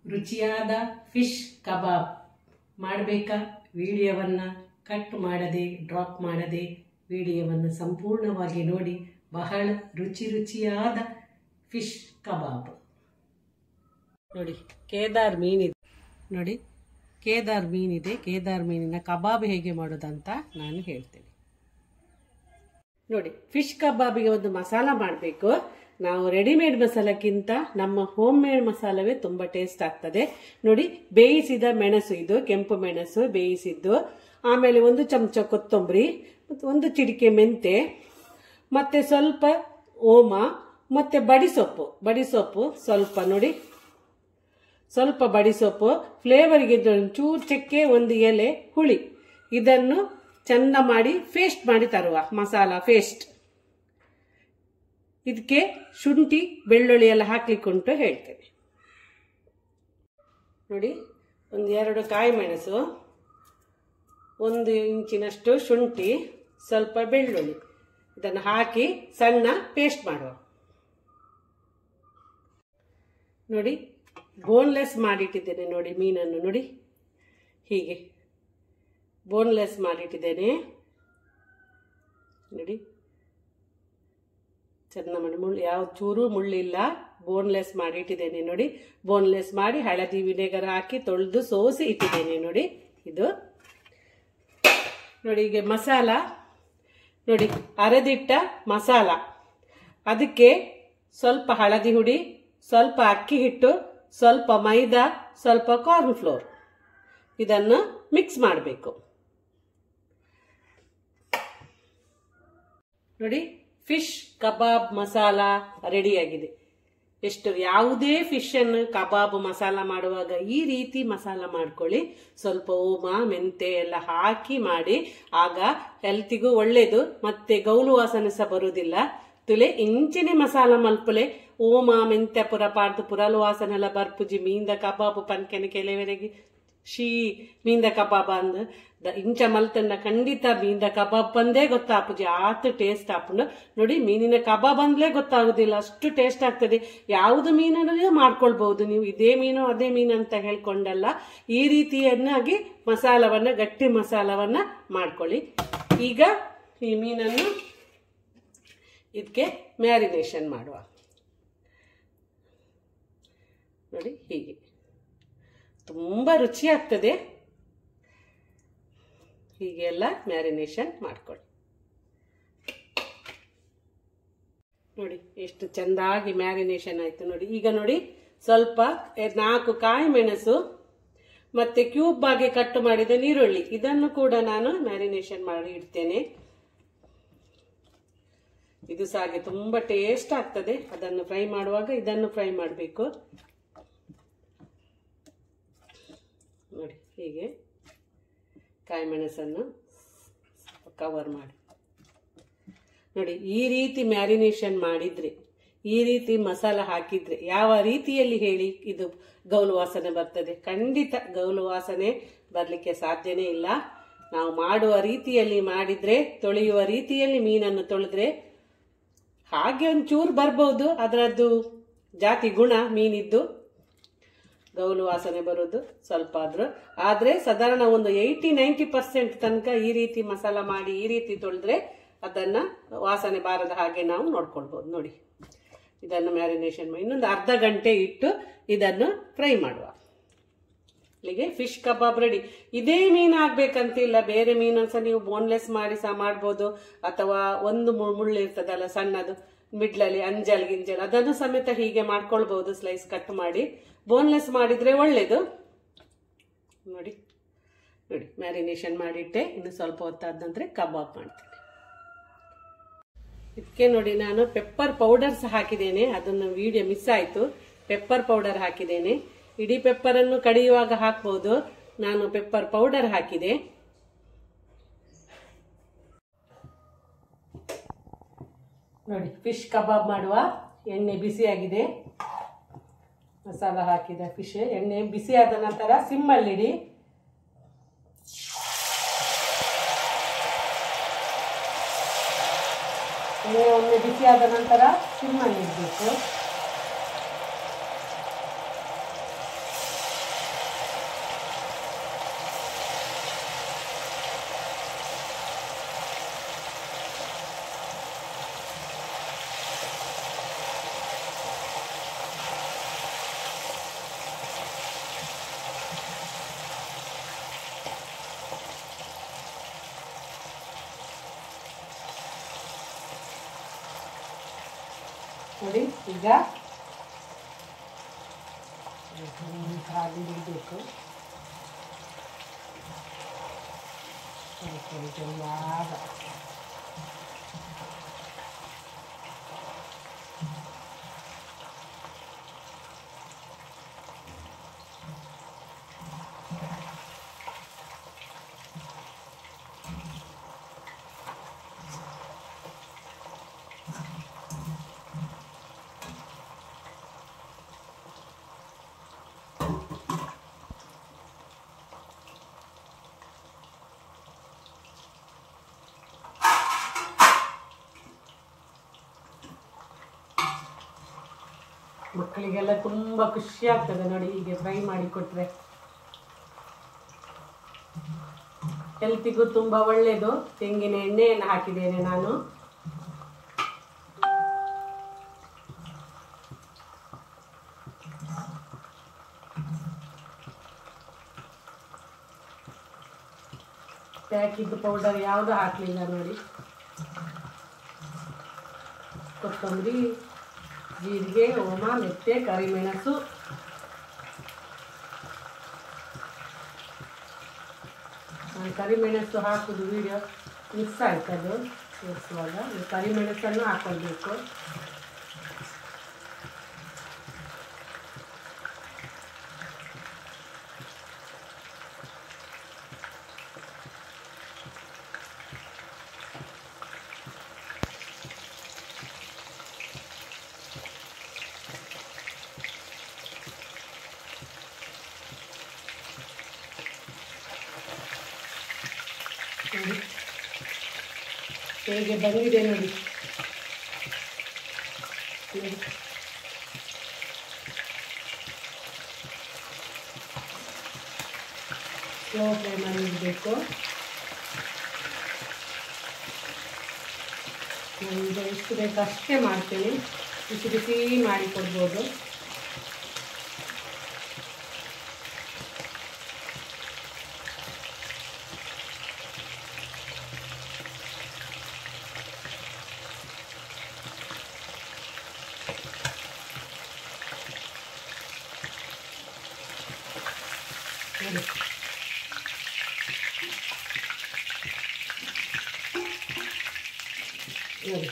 ರುಚಿಯಾದ ಫಿಶ್ ಕಬಾಬ್ ಮಾಡಬೇಕಾ ವಿಡಿಯೋವನ್ನು ಕಟ್ ಮಾಡದೆ ಡ್ರಾಪ್ ಮಾಡದೆ ವಿಡಿಯೋವನ್ನು ಸಂಪೂರ್ಣವಾಗಿ ನೋಡಿ ಬಹಳ ರುಚಿ ರುಚಿಯಾದ ಫಿಶ್ ಕಬಾಬ್ ನೋಡಿ ಕೇದಾರ್ ಮೀನಿದೆ ನೋಡಿ ಕೇದಾರ್ ಮೀನಿದೆ ಕೇದಾರ್ ಮೀನಿನ ಕಬಾಬ್ ಹೇಗೆ ಮಾಡೋದಂತ ನಾನು ಹೇಳ್ತೇನೆ ನೋಡಿ ಫಿಶ್ ಕಬಾಬಿಗೆ ಒಂದು ಮಸಾಲ ಮಾಡಬೇಕು ನಾವು ರೆಡಿಮೇಡ್ ಮಸಾಲಕ್ಕಿಂತ ನಮ್ಮ ಹೋಮ್ ಮೇಡ್ ಮಸಾಲವೇ ತುಂಬ ಟೇಸ್ಟ್ ಆಗ್ತದೆ ನೋಡಿ ಬೇಯಿಸಿದ ಮೆಣಸು ಇದು ಕೆಂಪು ಮೆಣಸು ಬೇಯಿಸಿದ್ದು ಆಮೇಲೆ ಒಂದು ಚಮಚ ಕೊತ್ತಂಬರಿ ಮತ್ತು ಒಂದು ಚಿಟಿಕೆ ಮೆಂತೆ ಮತ್ತೆ ಸ್ವಲ್ಪ ಓಮ ಮತ್ತೆ ಬಡಿಸೊಪ್ಪು ಬಡಿಸೊಪ್ಪು ಸ್ವಲ್ಪ ನೋಡಿ ಸ್ವಲ್ಪ ಬಡಿಸೊಪ್ಪು ಫ್ಲೇವರ್ಗೆ ಚೂರು ಚಕ್ಕೆ ಒಂದು ಎಲೆ ಹುಳಿ ಇದನ್ನು ಚೆಂದ ಮಾಡಿ ಫೇಸ್ಟ್ ಮಾಡಿ ತರುವ ಮಸಾಲ ಫೇಸ್ಟ್ ಇದಕ್ಕೆ ಶುಂಠಿ ಬೆಳ್ಳುಳ್ಳಿ ಎಲ್ಲ ಹಾಕ್ಲಿಕ್ಕೆ ಉಂಟು ಹೇಳ್ತೇನೆ ನೋಡಿ ಒಂದು ಎರಡು ಕಾಯಿ ಮೆಣಸು ಒಂದು ಇಂಚಿನಷ್ಟು ಶುಂಠಿ ಸ್ವಲ್ಪ ಬೆಳ್ಳುಳ್ಳಿ ಇದನ್ನು ಹಾಕಿ ಸಣ್ಣ ಪೇಸ್ಟ್ ಮಾಡುವ ನೋಡಿ ಬೋನ್ಲೆಸ್ ಮಾಡಿಟ್ಟಿದ್ದೇನೆ ನೋಡಿ ಮೀನನ್ನು ನೋಡಿ ಹೀಗೆ ಬೋನ್ಲೆಸ್ ಮಾಡಿಟ್ಟಿದ್ದೇನೆ ನೋಡಿ ಚೆನ್ನ ಮಾಡಿ ಮುಳ್ಳು ಯಾವ ಚೂರು ಮುಳ್ಳಿಲ್ಲ ಬೋನ್ಲೆಸ್ ಮಾಡಿ ಇಟ್ಟಿದ್ದೇನೆ ನೋಡಿ ಬೋನ್ಲೆಸ್ ಮಾಡಿ ಹಳದಿ ವಿನೆಗರ್ ಹಾಕಿ ತೊಳೆದು ಸೋಸಿ ಇಟ್ಟಿದ್ದೇನೆ ನೋಡಿ ಇದು ನೋಡಿ ಈಗ ಮಸಾಲ ನೋಡಿ ಅರೆದಿಟ್ಟ ಮಸಾಲ ಅದಕ್ಕೆ ಸ್ವಲ್ಪ ಹಳದಿ ಹುಡಿ ಸ್ವಲ್ಪ ಅಕ್ಕಿ ಹಿಟ್ಟು ಸ್ವಲ್ಪ ಮೈದಾ ಸ್ವಲ್ಪ ಕಾರ್ನ್ ಫ್ಲೋರ್ ಇದನ್ನು ಮಿಕ್ಸ್ ಮಾಡಬೇಕು ನೋಡಿ ಫಿಶ್ ಕಬಾಬ್ ಮಸಾಲ ರೆಡಿಯಾಗಿದೆ ಎಷ್ಟು ಯಾವುದೇ ಫಿಶ್ ಅನ್ನು ಕಬಾಬ್ ಮಸಾಲ ಮಾಡುವಾಗ ಈ ರೀತಿ ಮಸಾಲ ಮಾಡ್ಕೊಳ್ಳಿ ಸ್ವಲ್ಪ ಓಮ ಮೆಂತೆ ಎಲ್ಲ ಹಾಕಿ ಮಾಡಿ ಆಗ ಹೆಲ್ತಿಗೂ ಒಳ್ಳೇದು ಮತ್ತೆ ಗೌಲು ವಾಸನೆ ಸಹ ಬರುವುದಿಲ್ಲ ತುಲೆ ಇಂಚಿನ ಮಸಾಲ ಮಲ್ಪುಲೆ ಓಮ ಮೆಂತ್ಯ ಪುರ ಪಾಡ್ದು ಪುರಲು ವಾಸನೆ ಎಲ್ಲ ಬರ್ಪುಜಿ ಮೀಂದ ಕಬಾಬು ಪನ್ಕೆನ ಕೆಲವರೆಗೆ ಶೀ ಮೀಂದ ಕಬಾಬ್ ಅಂದ್ ಇಂಚ ಮಲ್ತಂಡ ಖಂಡಿತ ಮೀಂದ ಕಬಾಬ್ ಬಂದೇ ಗೊತ್ತಾಪುಜಿ ಆತು ಟೇಸ್ಟ್ ಆಪುಂಡು ನೋಡಿ ಮೀನಿನ ಕಬಾಬ್ ಅಂದ್ಲೇ ಗೊತ್ತಾಗುದಿಲ್ಲ ಅಷ್ಟು ಟೇಸ್ಟ್ ಆಗ್ತದೆ ಯಾವುದು ಮೀನನ್ನು ಮಾಡ್ಕೊಳ್ಬಹುದು ನೀವು ಇದೇ ಮೀನು ಅದೇ ಮೀನು ಅಂತ ಹೇಳ್ಕೊಂಡಲ್ಲ ಈ ರೀತಿಯನ್ನಾಗಿ ಮಸಾಲವನ್ನ ಗಟ್ಟಿ ಮಸಾಲವನ್ನ ಮಾಡ್ಕೊಳ್ಳಿ ಈಗ ಈ ಮೀನನ್ನು ಇದಕ್ಕೆ ಮ್ಯಾರಿನೇಷನ್ ಮಾಡುವ ನೋಡಿ ಹೀಗೆ ತುಂಬ ರುಚಿ ಆಗ್ತದೆ ಹೀಗೆ ಎಲ್ಲ ಮ್ಯಾರಿನೇಷನ್ ಮಾಡ್ಕೊಳ್ಳಿ ನೋಡಿ ಎಷ್ಟು ಚೆಂದಾಗಿ ಮ್ಯಾರಿನೇಷನ್ ಆಯ್ತು ನೋಡಿ ಈಗ ನೋಡಿ ಸ್ವಲ್ಪ ನಾಲ್ಕು ಕಾಯಿ ಮೆಣಸು ಮತ್ತೆ ಕ್ಯೂಬ್ ಆಗಿ ಕಟ್ ಮಾಡಿದ ನೀರುಳ್ಳಿ ಇದನ್ನು ಕೂಡ ನಾನು ಮ್ಯಾರಿನೇಷನ್ ಮಾಡಿ ಇಡ್ತೇನೆ ಇದು ಸಹ ಹಾಗೆ ತುಂಬ ಟೇಸ್ಟ್ ಆಗ್ತದೆ ಅದನ್ನು ಫ್ರೈ ಮಾಡುವಾಗ ಇದನ್ನು ಫ್ರೈ ಮಾಡಬೇಕು ನೋಡಿ ಹೀಗೆ ಕಾಯಿ ಮೆಣಸನ್ನು ಕವರ್ ಮಾಡಿ ನೋಡಿ ಈ ರೀತಿ ಮ್ಯಾರಿನೇಷನ್ ಮಾಡಿದ್ರೆ ಈ ರೀತಿ ಮಸಾಲ ಹಾಕಿದ್ರೆ ಯಾವ ರೀತಿಯಲ್ಲಿ ಹೇಳಿ ಇದು ಗೌಲು ವಾಸನೆ ಬರ್ತದೆ ಖಂಡಿತ ಗೌಲು ವಾಸನೆ ಬರಲಿಕ್ಕೆ ಸಾಧ್ಯನೇ ಇಲ್ಲ ನಾವು ಮಾಡುವ ರೀತಿಯಲ್ಲಿ ಮಾಡಿದ್ರೆ ತೊಳೆಯುವ ರೀತಿಯಲ್ಲಿ ಮೀನನ್ನು ತೊಳೆದ್ರೆ ಹಾಗೆ ಒಂಚೂರು ಬರ್ಬೋದು ಅದರದ್ದು ಜಾತಿ ಗುಣ ಮೀನಿದ್ದು ಗೌಲು ವಾಸನೆ ಬರೋದು ಸ್ವಲ್ಪ ಆದ್ರೂ ಆದ್ರೆ ಸಾಧಾರಣ ಒಂದು ಏಯ್ಟಿ ನೈಂಟಿ ಪರ್ಸೆಂಟ್ ತನಕ ಈ ರೀತಿ ಮಸಾಲ ಮಾಡಿ ಈ ರೀತಿ ತೊಳೆದ್ರೆ ಅದನ್ನ ವಾಸನೆ ಬಾರದ ಹಾಗೆ ನಾವು ನೋಡ್ಕೊಳ್ಬಹುದು ನೋಡಿ ಇದನ್ನು ಮ್ಯಾರಿನೇಷನ್ ಮಾಡಿ ಇನ್ನೊಂದು ಅರ್ಧ ಗಂಟೆ ಇಟ್ಟು ಇದನ್ನು ಫ್ರೈ ಮಾಡುವ ಇಲ್ಲಿಗೆ ಫಿಶ್ ಕಬಾಬ್ ರೆಡಿ ಇದೇ ಮೀನು ಆಗ್ಬೇಕಂತಿಲ್ಲ ಬೇರೆ ಮೀನನ್ನು ಸಹ ನೀವು ಬೋನ್ಲೆಸ್ ಮಾಡಿ ಸಹ ಮಾಡ್ಬೋದು ಅಥವಾ ಒಂದು ಮುಳ್ಳು ಇರ್ತದಲ್ಲ ಸಣ್ಣದು ಮಿಡ್ಲಲ್ಲಿ ಅಂಜಲ್ ಗಿಂಜಲ್ ಅದನ್ನು ಸಮೇತ ಹೀಗೆ ಮಾಡ್ಕೊಳ್ಬಹುದು ಸ್ಲೈಸ್ ಕಟ್ ಮಾಡಿ ಬೋನ್ಲೆಸ್ ಮಾಡಿದ್ರೆ ಒಳ್ಳೇದು ನೋಡಿ ನೋಡಿ ಮ್ಯಾರಿನೇಷನ್ ಮಾಡಿಟ್ಟೆ ಇನ್ನು ಸ್ವಲ್ಪ ಹೊತ್ತಾದ ನಂತರ ಕಬಾಬ್ ಮಾಡ್ತೇನೆ ಇದಕ್ಕೆ ನೋಡಿ ನಾನು ಪೆಪ್ಪರ್ ಪೌಡರ್ ಸಹ ಹಾಕಿದ್ದೇನೆ ಅದನ್ನು ವಿಡಿಯೋ ಮಿಸ್ ಆಯಿತು ಪೆಪ್ಪರ್ ಪೌಡರ್ ಹಾಕಿದ್ದೇನೆ ಇಡೀ ಪೆಪ್ಪರನ್ನು ಕಡಿಯುವಾಗ ಹಾಕ್ಬೋದು ನಾನು ಪೆಪ್ಪರ್ ಪೌಡರ್ ಹಾಕಿದೆ ನೋಡಿ ಫಿಶ್ ಕಬಾಬ್ ಮಾಡುವ ಎಣ್ಣೆ ಬಿಸಿಯಾಗಿದೆ ಮಸಾಲ ಹಾಕಿದ ಫಿಶ್ ಎಣ್ಣೆ ಬಿಸಿಯಾದ ನಂತರ ಸಿಮ್ಮಲ್ಲಿಡಿ ಎಣ್ಣೆ ಒಮ್ಮೆ ಬಿಸಿಯಾದ ನಂತರ ಸಿಮ್ಮಲ್ಲಿ ಇಡಬೇಕು ನೋಡಿ ಈಗ ಖಾಲಿ ಇಡಬೇಕು ಚೆನ್ನಾಗ ಮಕ್ಕಳಿಗೆಲ್ಲ ತುಂಬ ಖುಷಿ ಆಗ್ತದೆ ನೋಡಿ ಹೀಗೆ ಫ್ರೈ ಮಾಡಿ ಕೊಟ್ರೆ ಹೆಲ್ತಿಗೂ ತುಂಬ ಒಳ್ಳೆಯದು ತೆಂಗಿನ ಎಣ್ಣೆಯನ್ನು ಹಾಕಿದ್ದೇನೆ ನಾನು ಪ್ಯಾಕಿದ್ದು ಪೌಡರ್ ಯಾವುದು ಹಾಕಲಿಲ್ಲ ನೋಡಿ ಕೊತ್ತಂಬರಿ ಜೀರಿಗೆ ಓಮ ಮೆತ್ತೆ ಕರಿಮೆಣಸು ನಾನು ಕರಿಮೆಣಸು ಹಾಕೋದು ವಿಡಿಯೋ ಮಿಸ್ ಆಯ್ತು ಅದು ತೋರಿಸುವಾಗ ಈ ಕರಿಮೆಣಸನ್ನು ಹಾಕೊಳ್ಬೇಕು ನೋಡಿ ಹೇಗೆ ಬಂದಿದೆ ನೋಡಿ ನೋಡಿ ಸ್ಲೋ ಫ್ಲೇಮಲ್ಲಿ ಇಡಬೇಕು ಈಗ ಎಷ್ಟು ಬೇಕು ಅಷ್ಟೇ ಮಾಡ್ತೀನಿ ಬಿಸಿ ಬಿಸಿ ಮಾಡಿ ಕೊಡ್ಬೋದು ನೋಡಿ ನೋಡಿ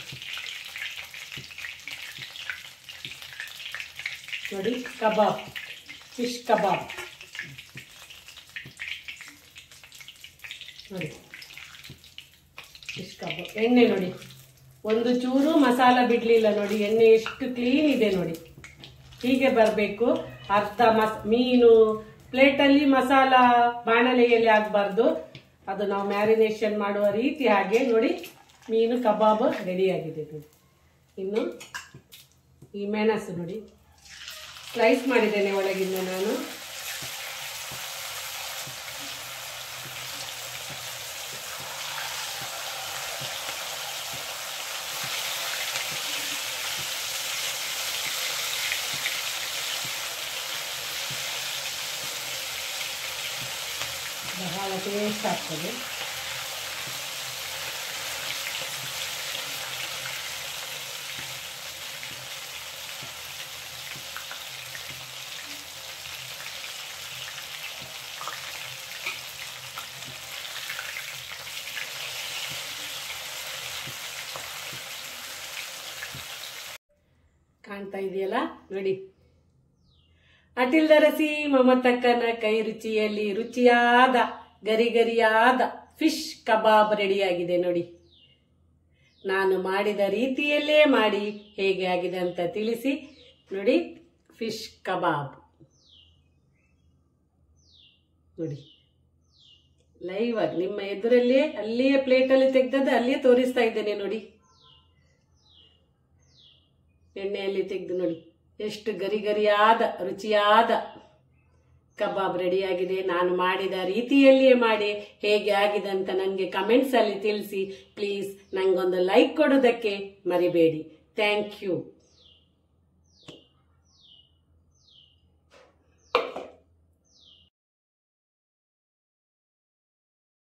ನೋಡಿ ಕಬಾಬ್ ಫಿಶ್ ಕಬಾಬ್ ನೋಡಿ ಫಿಶ್ ಕಬಾಬ್ ಎಣ್ಣೆ ನೋಡಿ ಒಂದು ಚೂರು ಮಸಾಲ ಬಿಡಲಿಲ್ಲ ನೋಡಿ ಎಣ್ಣೆ ಎಷ್ಟು ಕ್ಲೀನ್ ಇದೆ ನೋಡಿ ಹೀಗೆ ಬರಬೇಕು ಅರ್ಧ ಮಸ್ ಮೀನು ಪ್ಲೇಟಲ್ಲಿ ಮಸಾಲ ಬಾಣಲೆಯಲ್ಲಿ ಆಗಬಾರ್ದು ಅದು ನಾವು ಮ್ಯಾರಿನೇಷನ್ ಮಾಡುವ ರೀತಿ ಹಾಗೆ ನೋಡಿ ಮೀನು ಕಬಾಬ್ ರೆಡಿಯಾಗಿದೆ ನೋಡಿ ಇನ್ನು ಈ ಮೆಣಸು ನೋಡಿ ಸ್ಲೈಸ್ ಮಾಡಿದ್ದೇನೆ ಒಳಗಿಂದ ನಾನು ಬಹಳ ಟೇಸ್ಟ್ ಆಗ್ತದೆ ಕಾಣ್ತಾ ಇದೆಯಲ್ಲ ನೋಡಿ ಅಟಿಲ್ದರಸಿ ಮಮತಕ್ಕನ ಕೈ ರುಚಿಯಲ್ಲಿ ರುಚಿಯಾದ ಗರಿ ಗರಿಯಾದ ಫಿಶ್ ಕಬಾಬ್ ರೆಡಿಯಾಗಿದೆ ನೋಡಿ ನಾನು ಮಾಡಿದ ರೀತಿಯಲ್ಲೇ ಮಾಡಿ ಹೇಗೆ ಆಗಿದೆ ಅಂತ ತಿಳಿಸಿ ನೋಡಿ ಫಿಶ್ ಕಬಾಬ್ ನೋಡಿ ಲೈವ್ ಆಗಿ ನಿಮ್ಮ ಎದುರಲ್ಲಿಯೇ ಅಲ್ಲಿಯೇ ಪ್ಲೇಟಲ್ಲಿ ತೆಗ್ದದ್ದು ಅಲ್ಲಿಯೇ ತೋರಿಸ್ತಾ ಇದ್ದೇನೆ ನೋಡಿ ಎಣ್ಣೆಯಲ್ಲಿ ತೆಗೆದು ನೋಡಿ ಎಷ್ಟು ಗರಿ ಗರಿಯಾದ ರುಚಿಯಾದ ಕಬಾಬ್ ರೆಡಿಯಾಗಿದೆ ನಾನು ಮಾಡಿದ ರೀತಿಯಲ್ಲಿಯೇ ಮಾಡಿ ಹೇಗೆ ಆಗಿದೆ ಅಂತ ನನಗೆ ಕಮೆಂಟ್ಸಲ್ಲಿ ತಿಳಿಸಿ ಪ್ಲೀಸ್ ನನಗೊಂದು ಲೈಕ್ ಕೊಡೋದಕ್ಕೆ ಮರಿಬೇಡಿ ಥ್ಯಾಂಕ್ ಯು